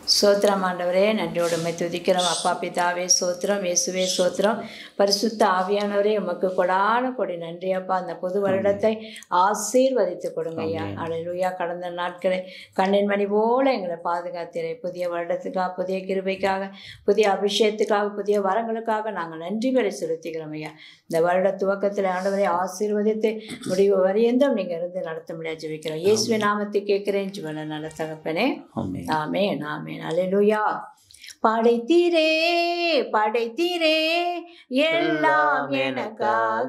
சோத்திரம் ஆண்டவரே நன்றியோடு உம்மை துதிக்கிறோம் அப்பா பிதாவே சோத்திரம் இயேசுவே சோத்திரம் பரிசுத்த ஆவியானவரே உமக்கு கொடான கொடி நன்றி அப்பா அந்த புது வருடத்தை ஆசீர்வதித்து கொடுங்க ஐயா அலையிலுயா கடந்த நாட்களை கண்ணின் மணி போல எங்களை பாதுகாத்தீரே புதிய வருடத்துக்காக புதிய கிருபைக்காக புதிய அபிஷேகத்துக்காக புதிய வரங்களுக்காக நாங்கள் நன்றி வரை செலுத்துகிறோம் ஐயா இந்த வருட துவக்கத்தில் ஆண்டவரை ஆசீர்வதித்து முடிவு வரையந்தும் நீங்கள் இருந்து நடத்த முடியாது ஜெபிக்கிறோம் இயேசுவின் நாமத்தை கேட்கிறேன் ஜீவன நல்ல தகப்பனே ஆமென் ஆமென் ஆமென் அல்லேலூயா படைத்தீரே படைத்தீரே எல்லாம் எனக்காக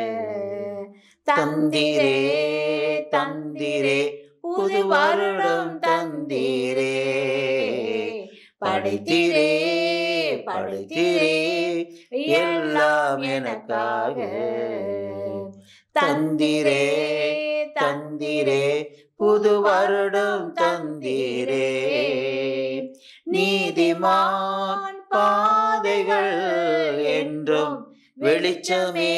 தந்திரே தந்திரே புது வருடம் தந்தீரே படைத்தீரே படைத்தீரே எல்லாம் எனக்காக தந்திரே தந்திரே புது வருடம் தந்தீரே நீதிமான் பாதைகள் என்றும் வெளிச்சமே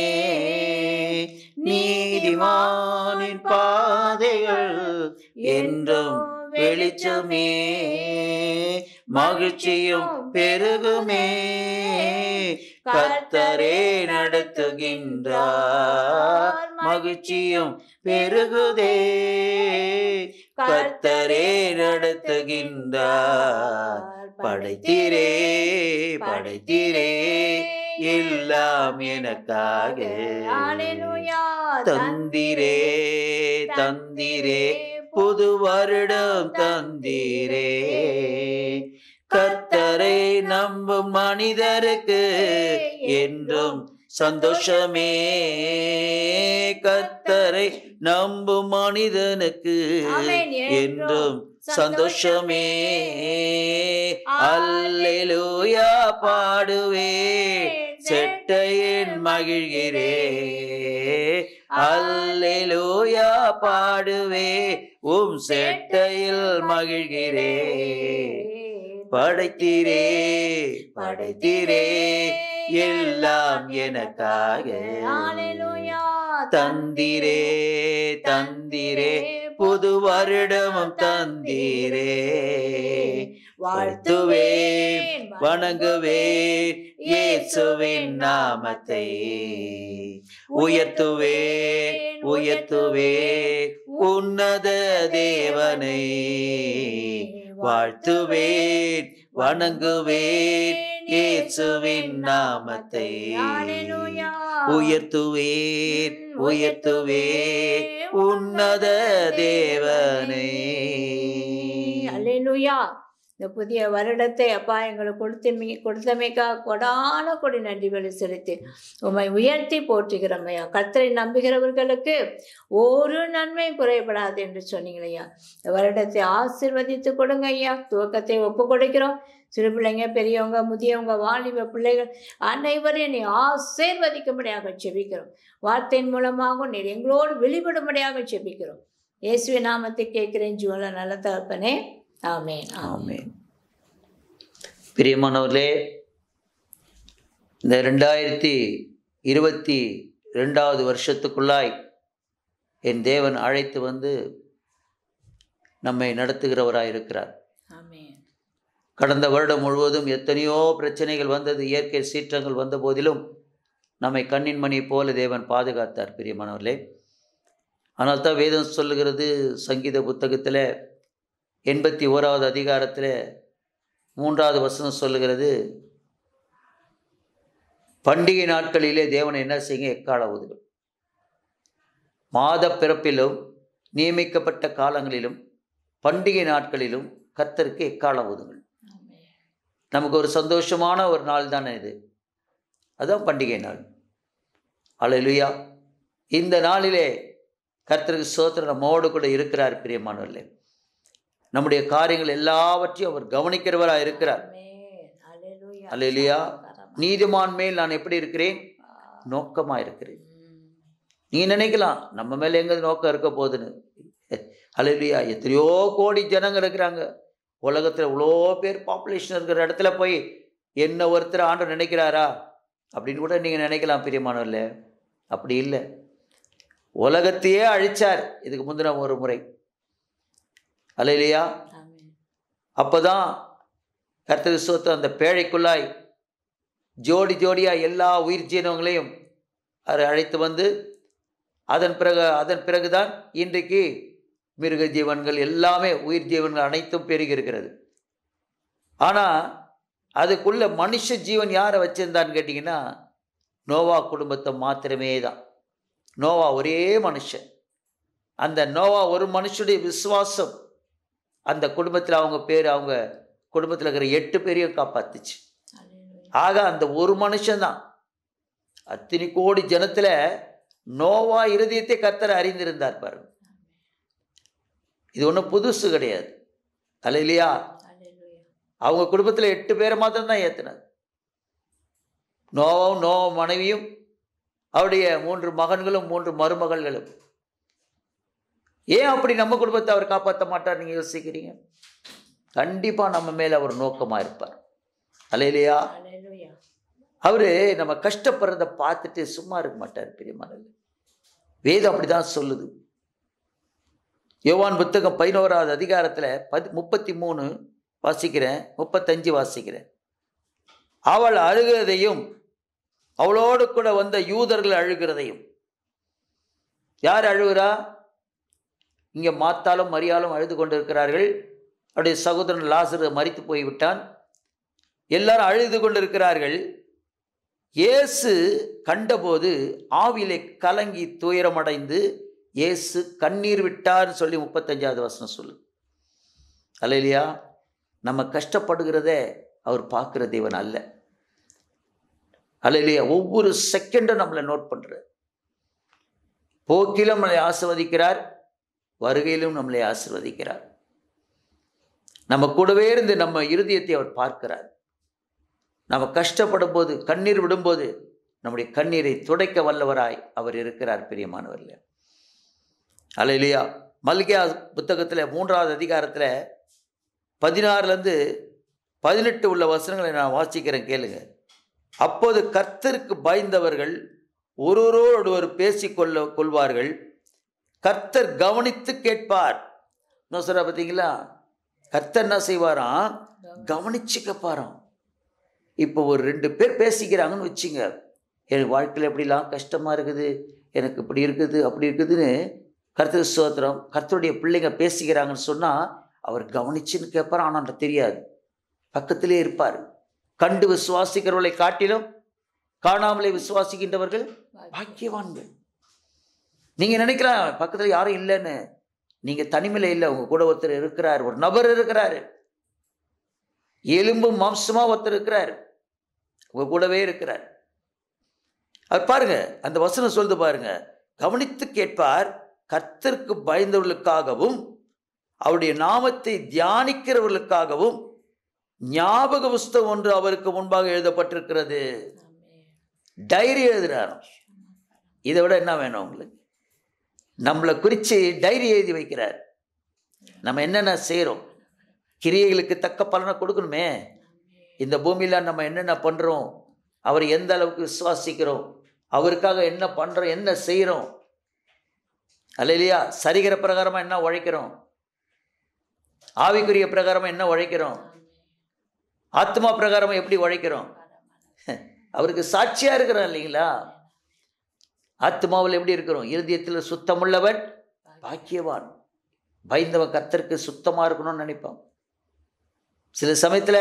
நீதிமானின் பாதைகள் என்றும் வெளிச்சமே மகிழ்ச்சியும் பெருகுமே கர்த்தரே நடத்துகின்றார் மகிழ்ச்சியும் பெருகுதே கர்த்தரே நடத்துகின்றார் படைத்தீரே படைத்தீரே எல்லாம் எனக்காக தந்திரே தந்திரே புது வருடம் தந்தீரே கர்த்தரை நம்பும் மனிதருக்கு என்றும் சந்தோஷமே கர்த்தரை நம்பும் மனிதனுக்கு என்றும் சந்தோஷமே அல்லேலூயா பாடுவே செட்டையின் மகிழ்கிறே அல்லேலூயா பாடுவே உம் செட்டையில் மகிழ்கிறே படைத்தீரே படைத்தீரே எல்லாம் எனக்காக தந்திரே தந்திரே புது வருடமும் தந்தீரே வாழ்த்துவேன் வணங்குவேன் இயேசுவின் நாமத்தை உயர்த்துவேன் உயர்த்துவேன் உன்னத தேவனை வாழ்த்துவேன் வணங்குவேன் இயேசுவின் நாமத்தை உயர்த்துவேன் உயர்த்துவேன் உன்னத தேவனை அல்லேலூயா இந்த புதிய வருடத்தை அப்பா எங்களுக்கு கொடுத்தமே கொடுத்தமைக்காக கொடான கொடி நன்றிகளை செலுத்தி உம்மை உயர்த்தி போற்றுகிறோமையா கர்த்தரை நம்புகிறவர்களுக்கு ஒரு நன்மை குறைபடாது என்று சொன்னீங்களையா இந்த வருடத்தை ஆசிர்வதித்து கொடுங்க ஐயா துவக்கத்தை ஒப்பு கொடுக்கிறோம் சிறு பிள்ளைங்க பெரியவங்க முதியவங்க வாலிப பிள்ளைகள் அனைவரையும் நீ ஆசீர்வதிக்கும்படியாக செபிக்கிறோம் வார்த்தையின் மூலமாக நீர் எங்களோடு வெளிப்படும்படியாக செபிக்கிறோம் இயேசுவி நாமத்தை கேட்கிறேன் ஜீவன நல்ல தகப்பனே ஆமேன் ஆமென். ஆமென் பிரியமானவர்களே இந்த ரெண்டாயிரத்தி இருபத்தி ரெண்டாவது வருஷத்துக்குள்ளாய் என் தேவன் அழைத்து வந்து நம்மை நடத்துகிறவராய் இருக்கிறார் ஆமென் கடந்த வருடம் முழுவதும் எத்தனையோ பிரச்சனைகள் வந்தது இயற்கை சீற்றங்கள் வந்த போதிலும் நம்மை கண்ணின் மணி போல தேவன் பாதுகாத்தார் பிரியமானவர்களே ஆனால் தான் வேதம் சொல்லுகிறது சங்கீத புத்தகத்தில் எண்பத்தி ஓராவது அதிகாரத்தில் மூன்றாவது வசனம் சொல்லுகிறது பண்டிகை நாட்களிலே தேவனை என்ன செய்யுங்க எக்கால ஊதுகள் மாத பிறப்பிலும் நியமிக்கப்பட்ட காலங்களிலும் பண்டிகை நாட்களிலும் கர்த்தருக்கு எக்கால ஊதுங்கள் ஆமென் நமக்கு ஒரு சந்தோஷமான ஒரு நாள் தானே இது அதுதான் பண்டிகை நாள் அல்லேலூயா இந்த நாளிலே கர்த்தருக்கு சோத்திரம் நம்மோடு கூட இருக்கிறார் பிரியமானவர்களே நம்முடைய காரியங்கள் எல்லாவற்றையும் அவர் கவனிக்கிறவராக இருக்கிறார் ஆமென் அல்லேலூயா அல்லேலூயா நீதிமான் மேல் நான் எப்படி இருக்கிறேன் நோக்கமா இருக்கிறேன் ம். நீ நினைக்கலாம் நம்ம மேல எங்க நோக்கம் இருக்க போகுதுன்னு அல்லேலூயா எத்தனையோ கோடி ஜனங்க இருக்கிறாங்க உலகத்துல இவ்வளோ பேர் பாப்புலேஷன் இருக்கிற இடத்துல போய் என்ன ஒருத்தர் ஆண்டு நினைக்கிறாரா அப்படின்னு கூட நீங்க நினைக்கலாம் பிரியமானவர்ல அப்படி இல்லை உலகத்தையே அழிச்சார் இதுக்கு முந்தின ஒரு முறை அல்லையா ஆமென் அப்பதான் கர்த்தர் விசுவத்தை அந்த பேழைக்குள்ளாய் ஜோடி ஜோடியாக எல்லா உயிர் ஜீவனங்களையும் அவர் அழைத்து வந்து அதன் பிறகு அதன் பிறகுதான் இன்றைக்கு மிருக ஜீவன்கள் எல்லாமே உயிர் ஜீவன்கள் அனைத்தும் பெருகி இருக்கிறது ஆனால் அதுக்குள்ள மனுஷ ஜீவன் யாரை வச்சிருந்தான்னு கேட்டிங்கன்னா நோவா குடும்பத்தை மாத்திரமே தான் நோவா ஒரே மனுஷன் அந்த நோவா ஒரு மனுஷனுடைய விசுவாசம் அந்த குடும்பத்தில் அவங்க பேர் அவங்க குடும்பத்தில் இருக்கிற எட்டு பேரையும் காப்பாத்துச்சு ஆக அந்த ஒரு மனுஷன்தான் அத்தனை கோடி ஜனத்துல நோவா இருதயத்தை கர்த்தர் அறிந்திருந்தார் பாருங்க இது ஒன்றும் புதுசு கிடையாது அல்ல இல்லையா அவங்க குடும்பத்தில் எட்டு பேரை மாத்திரம் தான் ஏற்றினார் நோவும் நோவ மனைவியும் அவருடைய மூன்று மகன்களும் மூன்று மருமகள்களும் ஏன் அப்படி நம்ம குடும்பத்தை அவர் காப்பாற்ற மாட்டார் நீங்கள் யோசிக்கிறீங்க கண்டிப்பாக நம்ம மேலே அவர் நோக்கமாக இருப்பார் அல்ல இல்லையா அவரு நம்ம கஷ்டப்படுறத பார்த்துட்டு சும்மா இருக்க மாட்டார் பெரியமானது வேதம் அப்படிதான் சொல்லுது யோவான் புத்தகம் பதினோராவது அதிகாரத்தில் பதி முப்பத்தி மூணு வாசிக்கிறேன் முப்பத்தஞ்சு வாசிக்கிறேன் அவள் அழுகிறதையும் அவளோடு கூட வந்த யூதர்கள் அழுகிறதையும் யார் அழுகிறா இங்கே மாத்தாலும் மரியாலும் அழுது கொண்டிருக்கிறார்கள் அவருடைய சகோதரன் லாசரு மறித்து போய்விட்டான் எல்லாரும் அழுது கொண்டிருக்கிறார்கள் இயேசு கண்டபோது ஆவிலே கலங்கி துயரமடைந்து இயேசு கண்ணீர் விட்டார்னு சொல்லி முப்பத்தஞ்சாவது வசனம் சொல்லு அல்ல இல்லையா நம்ம கஷ்டப்படுகிறத அவர் பார்க்குற தேவன் அல்ல அல்ல இல்லையா ஒவ்வொரு செகண்டும் நம்மளை நோட் பண்ணுறார் போக்கிலும் நம்மளை ஆசிர்வதிக்கிறார் வருகையிலும் நம்மளை ஆசிர்வதிக்கிறார் நம்ம கூடவே இருந்து நம்ம இருதயத்தை அவர் பார்க்கிறார் நம்ம கஷ்டப்படும் போது கண்ணீர் விடும்போது நம்முடைய கண்ணீரை துடைக்க வல்லவராய் அவர் இருக்கிறார் பிரியமானவர்ல அல்ல இல்லையா மல்கியா புத்தகத்தில் மூன்றாவது அதிகாரத்தில் பதினாறுலேருந்து பதினெட்டு உள்ள வசனங்களை நான் வாசிக்கிறேன் கேளுங்க அப்போது கர்த்தருக்கு பயந்தவர்கள் ஒருவரோடு ஒருவர் பேசிக்கொள்ள கொள்வார்கள் கர்த்தர் கவனித்து கேட்பார் இன்னும் சொல்ற பார்த்தீங்களா கர்த்தர் என்ன செய்வாராம் கவனிச்சு கேட்பாராம் இப்போ ஒரு ரெண்டு பேர் பேசிக்கிறாங்கன்னு வச்சுங்க எனக்கு வாழ்க்கையில் எப்படிலாம் கஷ்டமாக இருக்குது எனக்கு இப்படி இருக்குது அப்படி இருக்குதுன்னு கர்த்தர் ஸ்தோத்திரம் கர்த்தருடைய பிள்ளைங்க பேசிக்கிறாங்கன்னு சொன்னால் அவர் கவனிச்சுன்னு கேட்பார் ஆனால் தெரியாது பக்கத்திலே இருப்பார் கண்டு விசுவாசிக்கிறவர்களை காட்டிலும் காணாமலே விசுவாசிக்கின்றவர்கள் பாக்கியவான்கள் நீங்கள் நினைக்கலாம் பக்கத்தில் யாரும் இல்லைன்னு நீங்கள் தனிமையில் இல்லை உங்கள் கூட ஒருத்தர் இருக்கிறார் ஒரு நபர் இருக்கிறாரு எலும்பும் மாம்சமாக ஒருத்தர் இருக்கிறார் உங்க கூடவே இருக்கிறார் அவர் பாருங்க அந்த வசனம் சொல்லுது பாருங்க கவனித்து கேட்பார் கர்த்தருக்கு பயந்தவர்களுக்காகவும் அவருடைய நாமத்தை தியானிக்கிறவர்களுக்காகவும் ஞாபக புஸ்தகம் ஒன்று அவருக்கு முன்பாக எழுதப்பட்டிருக்கிறது டைரி எழுதுறாராம் இதை விட என்ன வேணும் உங்களுக்கு நம்மளை குறித்து டைரி எழுதி வைக்கிறார் நம்ம என்னென்ன செய்கிறோம் கிரியைகளுக்கு தக்க பலனை கொடுக்கணுமே இந்த பூமியில் நம்ம என்னென்ன பண்ணுறோம் அவர் எந்த அளவுக்கு விசுவாசிக்கிறோம் அவருக்காக என்ன பண்ணுறோம் என்ன செய்கிறோம் அல்ல இல்லையா சரிகிற பிரகாரமாக என்ன உழைக்கிறோம் ஆவிக்குரிய பிரகாரமாக என்ன உழைக்கிறோம் ஆத்மா பிரகாரமாக எப்படி உழைக்கிறோம் அவருக்கு சாட்சியாக இருக்கிறோம் இல்லைங்களா ஆத்மாவில் எப்படி இருக்கிறோம் இருதயத்தில் சுத்தமுள்ளவன் பாக்கியவான் பயந்தவன் கத்தருக்கு சுத்தமாக இருக்கணும்னு நினைப்பான் சில சமயத்தில்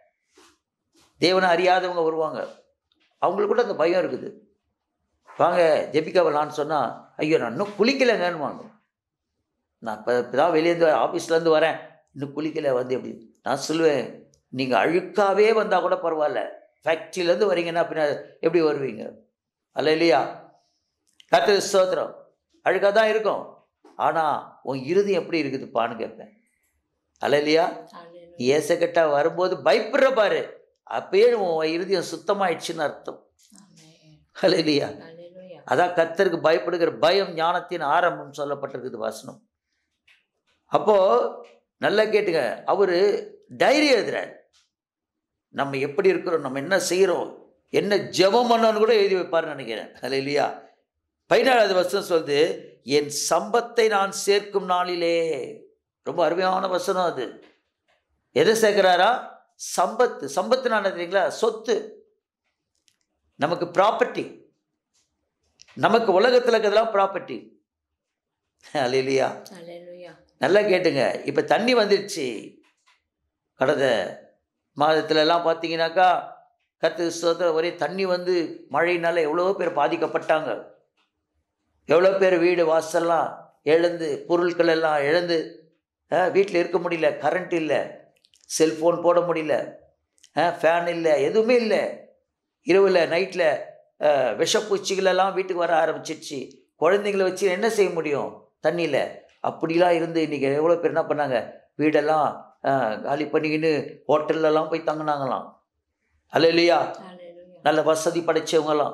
தேவனை அறியாதவங்க வருவாங்க அவங்களுக்கு கூட அந்த பயம் இருக்குது வாங்க ஜெபிக்க வரலான்னு சொன்னால் ஐயோ நான் இன்னும் குளிக்கலைங்கன்னு வாங்க நான் இப்போ இப்போ தான் வெளியேருந்து ஆஃபீஸ்லேருந்து வரேன் இன்னும் குளிக்கலை வந்து எப்படி நான் சொல்லுவேன் நீங்கள் அழுக்காவே வந்தால் கூட பரவாயில்ல ஃபேக்ட்ரியிலேருந்து வரீங்கன்னா பின்ன எப்படி வருவீங்க அல்ல இல்லையா கர்த்தர் ஸ்தோத்திரம் அழுக்காக தான் இருக்கும் ஆனால் உன் இருதயம் எப்படி இருக்குதுப்பான்னு கேட்பேன் அல்ல இல்லையா ஏசக்கட்டா வரும்போது பயப்படுற பாரு அப்பயே உன் இருதயம் சுத்தமாயிடுச்சுன்னு அர்த்தம் அல்ல இல்லையா அதான் கர்த்தருக்கு பயப்படுகிற பயம் ஞானத்தின் ஆரம்பம் சொல்லப்பட்டிருக்குது வசனம் அப்போ நல்லா கேட்டுங்க அவரு டைரி எழுதுறாரு நம்ம எப்படி இருக்கிறோம் நம்ம என்ன செய்கிறோம் என்ன ஜெபம் பண்ணோன்னு கூட எழுதி வைப்பாருன்னு நினைக்கிறேன் அல்ல இல்லையா பதினாலாவது வருஷம் சொல்லுது என் சம்பத்தை நான் சேர்க்கும் நாளிலே ரொம்ப அருமையான வசனம் அது எதை சேர்க்கிறாரா சம்பத்து சம்பத்து நான் தெரியுங்களா சொத்து நமக்கு ப்ராப்பர்ட்டி நமக்கு உலகத்தில் இருக்கிறதெல்லாம் ப்ராப்பர்ட்டி இல்லையா அல்லேலூயா நல்லா கேட்டுங்க இப்போ தண்ணி வந்துடுச்சு கடந்த மாதத்துல எல்லாம் பார்த்தீங்கன்னாக்கா கத்து சுதந்திரம் ஒரே தண்ணி வந்து மழையினால எவ்வளோ பேர் பாதிக்கப்பட்டாங்க எவ்வளோ பேர் வீடு வாசல்லாம் இழந்து பொருட்கள் எல்லாம் இழந்து வீட்டில் இருக்க முடியல கரண்ட் இல்லை செல்ஃபோன் போட முடியல ஃபேன் இல்லை எதுவுமே இல்லை இரவில் நைட்டில் விஷப்பூச்சிகள் எல்லாம் வீட்டுக்கு வர ஆரம்பிச்சிடுச்சு குழந்தைங்கள வச்சு என்ன செய்ய முடியும் தண்ணியில் அப்படிலாம் இருந்து இன்றைக்கி எவ்வளோ பேர் என்ன பண்ணாங்க வீடெல்லாம் அஹ், காலி பண்ணிக்கின்னு ஹோட்டல்லலாம் போய் தங்கினாங்களாம் அல்ல இல்லையா அல்லேலூயா நல்ல வசதி படைச்சவங்கலாம்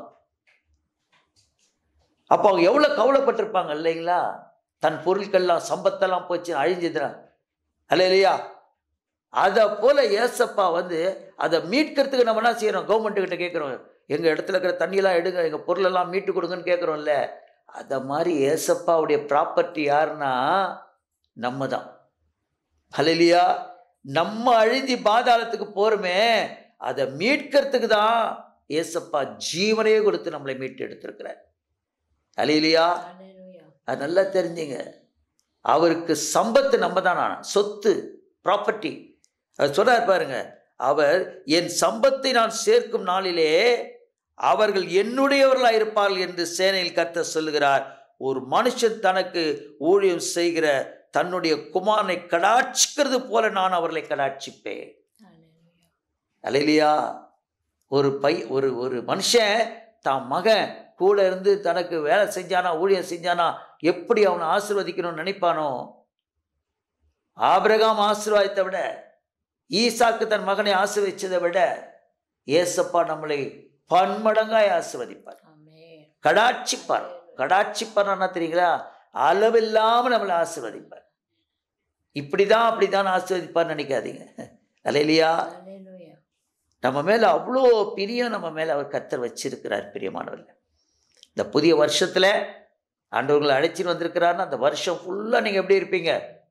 அப்போ அவங்க எவ்வளோ கவலைப்பட்டிருப்பாங்க இல்லைங்களா தன் பொருட்கள்லாம் சம்பத்தெல்லாம் போச்சு அழிஞ்சுதுனா அல்ல இல்லையா அதை போல ஏசப்பா வந்து அதை மீட்கிறதுக்கு நம்ம என்ன செய்யறோம் கவர்மெண்ட் கிட்ட கேட்குறோம் எங்கள் இடத்துல இருக்கிற தண்ணியெல்லாம் எடுங்க எங்கள் பொருளெல்லாம் மீட்டு கொடுங்கன்னு கேட்குறோம்ல அதை மாதிரி ஏசப்பாவுடைய ப்ராப்பர்ட்டி யாருன்னா நம்ம தான் ஹalleluya நம்ம அழிஞ்சி பாதாளத்துக்கு போகிறோமே அதை மீட்கிறதுக்கு தான் ஏசப்பா ஜீவனையே கொடுத்து நம்மளை மீட்டு எடுத்திருக்கிறார் ஹalleluya அல்லேலூயா அது நல்லா தெரிஞ்சுங்க அவருக்கு சம்பத்து நம்ம தான் சொத்து ப்ராப்பர்ட்டி அவர் சொல்றார் பாருங்க அவர் என் சம்பத்தை நான் சேர்க்கும் நாளிலே அவர்கள் என்னுடையவர்களாக இருப்பார்கள் என்று சேனையில் கத்த சொல்லுகிறார் ஒரு மனுஷன் தனக்கு ஊழியம் செய்கிற தன்னுடைய குமாரனை கடாட்சிக்கிறது போல நான் அவர்களை கடாட்சிப்பேன் அல்லேலூயா அலையிலியா ஒரு பை ஒரு ஒரு மனுஷன் தான் மகன் கூட இருந்து தனக்கு வேலை செஞ்சானா ஊழியம் செஞ்சானா எப்படி அவனை ஆசீர்வதிக்கணும்னு நினைப்பானோ ஆபிரகாம் ஆசீர்வாதத்தை விட ஈசாக்கு தன் மகனை ஆசீர்வதிச்சதை விட ஏசப்பா நம்மளை பன்மடங்காய் ஆசீர்வதிப்பார் ஆமென் கடாட்சிப்பார் கடாட்சிப்பார் என்ன தெரியுங்களா அளவில்லாமல் நம்மளை ஆசீர்வதிப்பார் இப்படிதான் அப்படிதான் ஆசீர்வதிப்பார் நினைக்காதீங்க அலையிலியா அல்லேலூயா நம்ம மேலே அவ்வளோ பிரியம் நம்ம மேலே அவர் கத்தர் வச்சிருக்கிறார் பிரியமானவர்கள் இந்த புதிய வருஷத்தில் ஆண்டவர்களை அழைச்சிட்டு வந்திருக்கிறாருன்னா அந்த வருஷம் ஃபுல்லாக நீங்கள் எப்படி இருப்பீங்க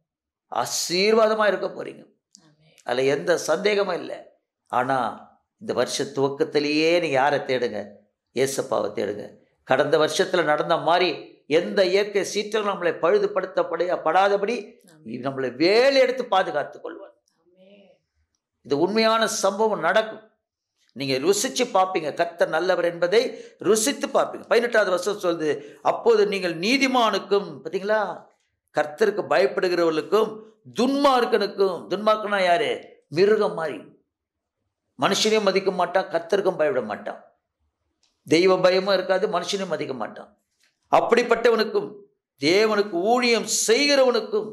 ஆசீர்வாதமாக இருக்க போகிறீங்க ஆமென் அதில் எந்த சந்தேகமும் இல்லை ஆனால் இந்த வருஷ துவக்கத்திலேயே நீங்கள் யாரை தேடுங்க ஏசப்பாவை தேடுங்க கடந்த வருஷத்தில் நடந்த மாதிரி எந்த இயற்கை சீற்றலும் நம்மளை பழுதுபடுத்தப்பட படாதபடி ஆமென் நம்மளை வேலை எடுத்து பாதுகாத்துக் கொள்வார் ஆமென் இது உண்மையான சம்பவம் நடக்கும் நீங்கள் ருசிச்சு பார்ப்பீங்க கர்த்தர் நல்லவர் என்பதை ருசித்து பார்ப்பீங்க பதினெட்டாவது வருஷம் சொல்லுது அப்போது நீங்கள் நீதிமானுக்கும் பார்த்தீங்களா கர்த்தருக்கு பயப்படுகிறவர்களுக்கும் துன்மார்க்கனுக்கும் துன்மார்க்கனா யாரு மிருகம் மாதிரி மனுஷனையும் மதிக்க மாட்டான் கர்த்தருக்கும் பயப்பட மாட்டான் தெய்வ பயமும் இருக்காது மனுஷனையும் மதிக்க மாட்டான் அப்படிப்பட்டவனுக்கும் தேவனுக்கு ஊழியம் செய்கிறவனுக்கும்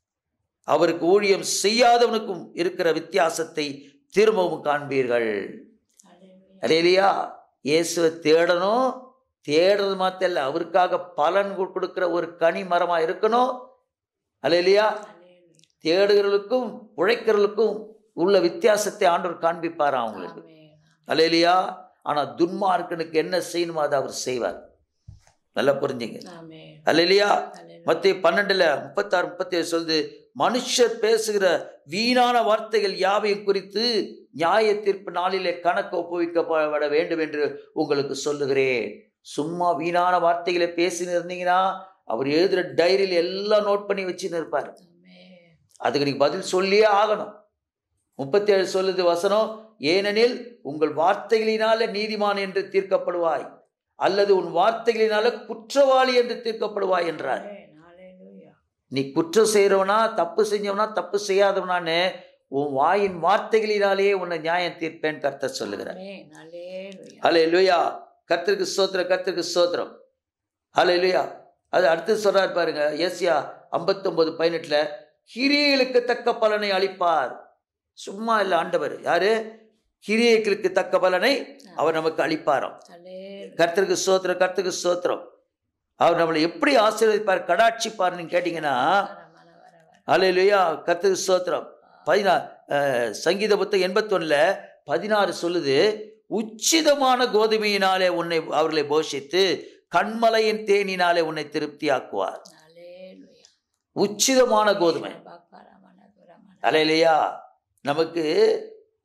அவருக்கு ஊழியம் செய்யாதவனுக்கும் இருக்கிற வித்தியாசத்தை திரும்பவும் காண்பீர்கள் அல்லேலூயா அலையிலையா இயேசுவை தேடணும் தேடுறது மாத்திரம் இல்லை அவருக்காக பலன் கு- கொடுக்கிற ஒரு கனி மரமாக இருக்கணும் அலையிலையா அல்லேலூயா தேடுகிறவர்களுக்கும் உழைக்கிறவர்களுக்கும் உள்ள வித்தியாசத்தை ஆண்டவர் காண்பிப்பார் அவங்களுக்கு ஆமென் அலையிலையா ஆனால் துன்மார்க்கனுக்கு என்ன செய்யணுமோ அதை அவர் செய்வார் நல்லா புரிஞ்சுங்க ஆமென் அல்லையா அல்லேலூயா மத்திய பன்னெண்டுல முப்பத்தாறு முப்பத்தேழு சொல்லுது மனுஷர் பேசுகிற வீணான வார்த்தைகள் யாவையும் குறித்து நியாய தீர்ப்பு நாளிலே கணக்கு ஒப்புவிக்கப்பட வேண்டும் என்று உங்களுக்கு சொல்லுகிறேன் சும்மா வீணான வார்த்தைகளை பேசின்னு இருந்தீங்கன்னா அவர் எழுதுகிற டைரியில் எல்லாம் நோட் பண்ணி வச்சுன்னு இருப்பார் ஆமென் அதுக்கு நீங்க பதில் சொல்லியே ஆகணும் முப்பத்தேழு சொல்லுது வசனம் ஏனெனில் உங்கள் வார்த்தைகளினால நீதிமான் என்று தீர்க்கப்படுவாய் அல்லது உன் வார்த்தைகளினால குற்றவாளி என்று தீர்க்கப்படுவாய் என்றார் ஆமென் அல்லேலூயா நீ குற்றம் செய்கிறவனா தப்பு செஞ்சவனா தப்பு செய்யாதவனான்னு உன் வாயின் வார்த்தைகளினாலேயே உன்னை நியாயம் தீர்ப்பேன் கர்த்தர் சொல்லுகிறார் ஆமென் அல்லேலூயா ஹலே லுயா கர்த்தருக்கு ஸ்தோத்திரம் கர்த்தருக்கு ஸ்தோத்திரம் ஹலே லுயா அது அடுத்து சொல்றாரு பாருங்க ஏசியா ஐம்பத்தொன்பது பதினெட்டுல கிரியைகளுக்கு தக்க பலனை அளிப்பார் சும்மா இல்லை ஆண்டவர் யாரு கிரியைகளுக்கு தக்க பலனை அவர் நமக்கு அளிப்பாராம் அல்லேலூயா கர்த்தருக்கு ஸ்தோத்திரம் கர்த்தருக்கு ஸ்தோத்திரம் அவர் நம்மளை எப்படி ஆசீர்வதிப்பார் கடாட்சிப்பார் நீங்க கேட்டீங்கன்னா வரமன வரவர அலையிலுயா கர்த்தருக்கு ஸ்தோத்திரம் பதினாறு சங்கீத புத்தகம் எண்பத்தொன்னில் பதினாறு சொல்லுது உச்சிதமான கோதுமையினாலே உன்னை அவர்களை போஷித்து கண்மலையின் தேனினாலே உன்னை திருப்தியாக்குவார் அல்லேலூயா உச்சிதமான கோதுமை பக்கரமன துரமன அலையிலையா நமக்கு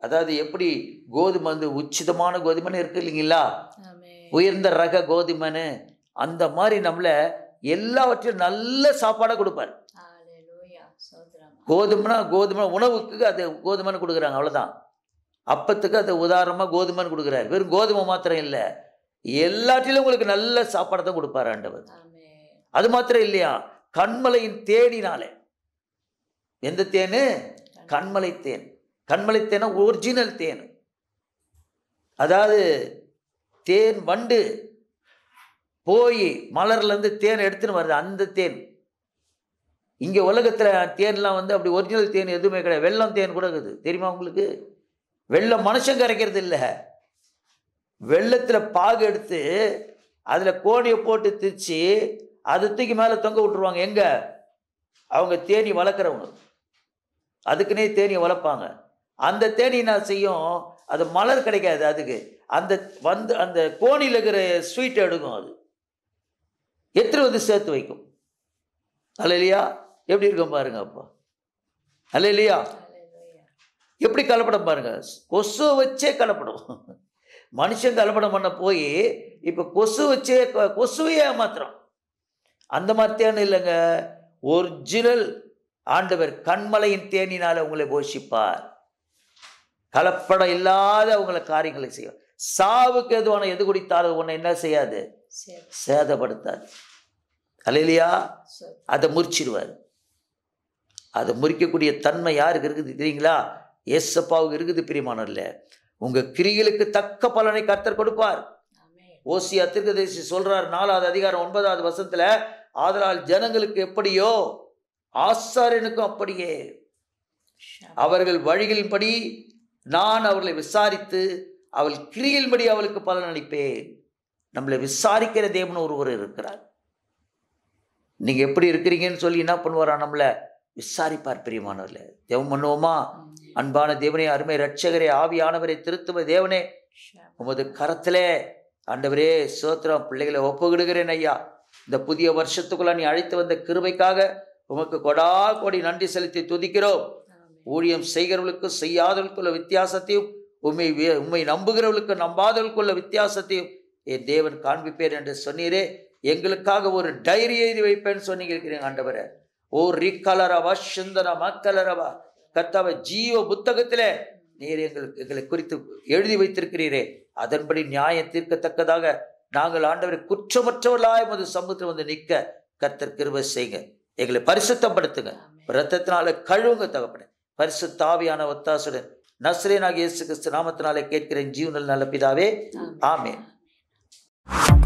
அதாவது எப்படி கோதுமை வந்து உச்சிதமான கோதுமைன்னு இருக்கு இல்லைங்களா ஆமென் உயர்ந்த ரக கோதுமைன்னு அந்த மாதிரி நம்மளை எல்லாவற்றையும் நல்ல சாப்பாடாக கொடுப்பார் ஹalleluya சோத்ரம் கோதுமைனா கோதுமை உணவுக்கு அது கோதுமைன்னு கொடுக்குறாங்க அவ்வளோதான் அப்பத்துக்கு அது உதாரணமாக கோதுமைன்னு கொடுக்குறாரு வெறும் கோதுமை மாத்திரம் இல்லை எல்லாற்றிலும் உங்களுக்கு நல்ல சாப்பாடை தான் கொடுப்பார் ஆண்டவர் ஆமென் அது மாத்திரம் இல்லையா கண்மலையின் தேடினாலே எந்த தேனு கண்மலை தேன் கண்மலை தேனா ஒரிஜினல் தேன் அதாவது தேன் வண்டு போய் மலர்லேருந்து தேன் எடுத்துன்னு வருது அந்த தேன் இங்கே உலகத்தில் தேன்லாம் வந்து அப்படி ஒரிஜினல் தேன் எதுவுமே கிடையாது வெள்ளம் தேன் கூட இருக்குது தெரியுமா உங்களுக்கு வெள்ளம் மனுஷன் கரைக்கிறது இல்லை வெள்ளத்தில் பாகு எடுத்து அதில் கோணியை போட்டு திரிச்சு அதை தூக்கி மேலே தொங்க விட்டுருவாங்க எங்கே அவங்க தேனி வளர்க்குறவங்க அதுக்குன்னே தேனியை வளர்ப்பாங்க அந்த தேனி என்ன செய்யும் அது மலர் கிடைக்காது அதுக்கு அந்த வந்து அந்த கோணியில் இருக்கிற ஸ்வீட் எடுக்கும் அது எத்தனை வந்து சேர்த்து வைக்கும் அல்லையா எப்படி இருக்கும் பாருங்க அப்போ அல்லையா ஹalleluya எப்படி கலப்படம் பாருங்க கொசு வச்சே கலப்படம் மனுஷன் கலப்படம் பண்ண போய் இப்போ கொசு வச்சே கொ- கொசுவையே ஏமாத்துறோம் அந்த மாதிரி தேன் இல்லைங்க ஒரிஜினல் ஆண்டவர் கண்மலையின் தேனினால உங்களை போஷிப்பார் கலப்படம் இல்லாத உங்களை காரியங்களை செய்யும் சாவுக்கு எதுவான எது குடித்தாலும் உன்னை என்ன செய்யாது சரி சேதப்படுத்தாது அல்லையா சோத்ரம் அதை முறிச்சிடுவார் அதை முறிக்கக்கூடிய தன்மை யாருக்கு இருக்குது தெரியுங்களா ஏசப்பாவுக்கு இருக்குது பிரியமானல்ல உங்கள் கிரிகளுக்கு தக்க பலனை கர்த்தர் கொடுப்பார் ஆமென் ஓசியா தீர்க்கதரிசி சொல்றார் நாலாவது அதிகாரம் ஒன்பதாவது வசனத்துல ஆதலால் ஜனங்களுக்கு எப்படியோ ஆசாரியனுக்கும் அப்படியே அவர்கள் வழிகளின்படி நான் அவர்களை விசாரித்து அவள் கிரியின்படி அவளுக்கு பலன் அளிப்பேன் நம்மளை விசாரிக்கிற தேவன் ஒருவர் இருக்கிறார் நீங்க எப்படி இருக்கிறீங்கன்னு சொல்லி என்ன பண்ணுவாரா நம்மளை விசாரிப்பார் பிரியமானவர்ல தேவம் பண்ணுவோமா அன்பான தேவனே அருமை ரட்சகரே ஆவியானவரை திருத்துவ தேவனே உமது கரத்திலே ஆண்டவரே சோத்திரம் பிள்ளைகளை ஒப்புக்கிடுகிறேன் ஐயா இந்த புதிய வருஷத்துக்குள்ள நீ அழைத்து வந்த கிருபைக்காக உமக்கு கொடா கோடி நன்றி செலுத்தி துதிக்கிறோம் ஊழியம் செய்கிறவர்களுக்கு செய்யாதவர்களுக்குள்ள வித்தியாசத்தையும் உண்மை உண்மை நம்புகிறவர்களுக்கு நம்பாதவர்களுக்குள்ள வித்தியாசத்தையும் என் தேவன் காண்பிப்பேன் என்று சொன்னீரே எங்களுக்காக ஒரு டைரி எழுதி வைப்பேன்னு சொன்னீங்க இருக்கிறீங்க ஆண்டவரே ஓ ரிக்கலரவா சிந்தன மக்கலரவா கர்த்தாவ ஜீவ புத்தகத்திலே நீர் எங்களுக்கு எங்களை குறித்து எழுதி வைத்திருக்கிறீரே அதன்படி நியாயம் தீர்க்கத்தக்கதாக நாங்கள் ஆண்டவரை குற்றமற்றவர்களாய் மது சமூகத்தில் வந்து நிற்க கர்த்தர் கிருபை செய்யுங்க எங்களை பரிசுத்தப்படுத்துங்க ரத்தத்தினால கழுவுங்க தகப்பனே பரிசுத்தாவியான ஒத்தாசுடன் நஸ்ரேனாக இயேசு கிறிஸ்து நாமத்தினாலே கேட்கிறேன் ஜீவனில் நல்ல பிதாவே ஆமென்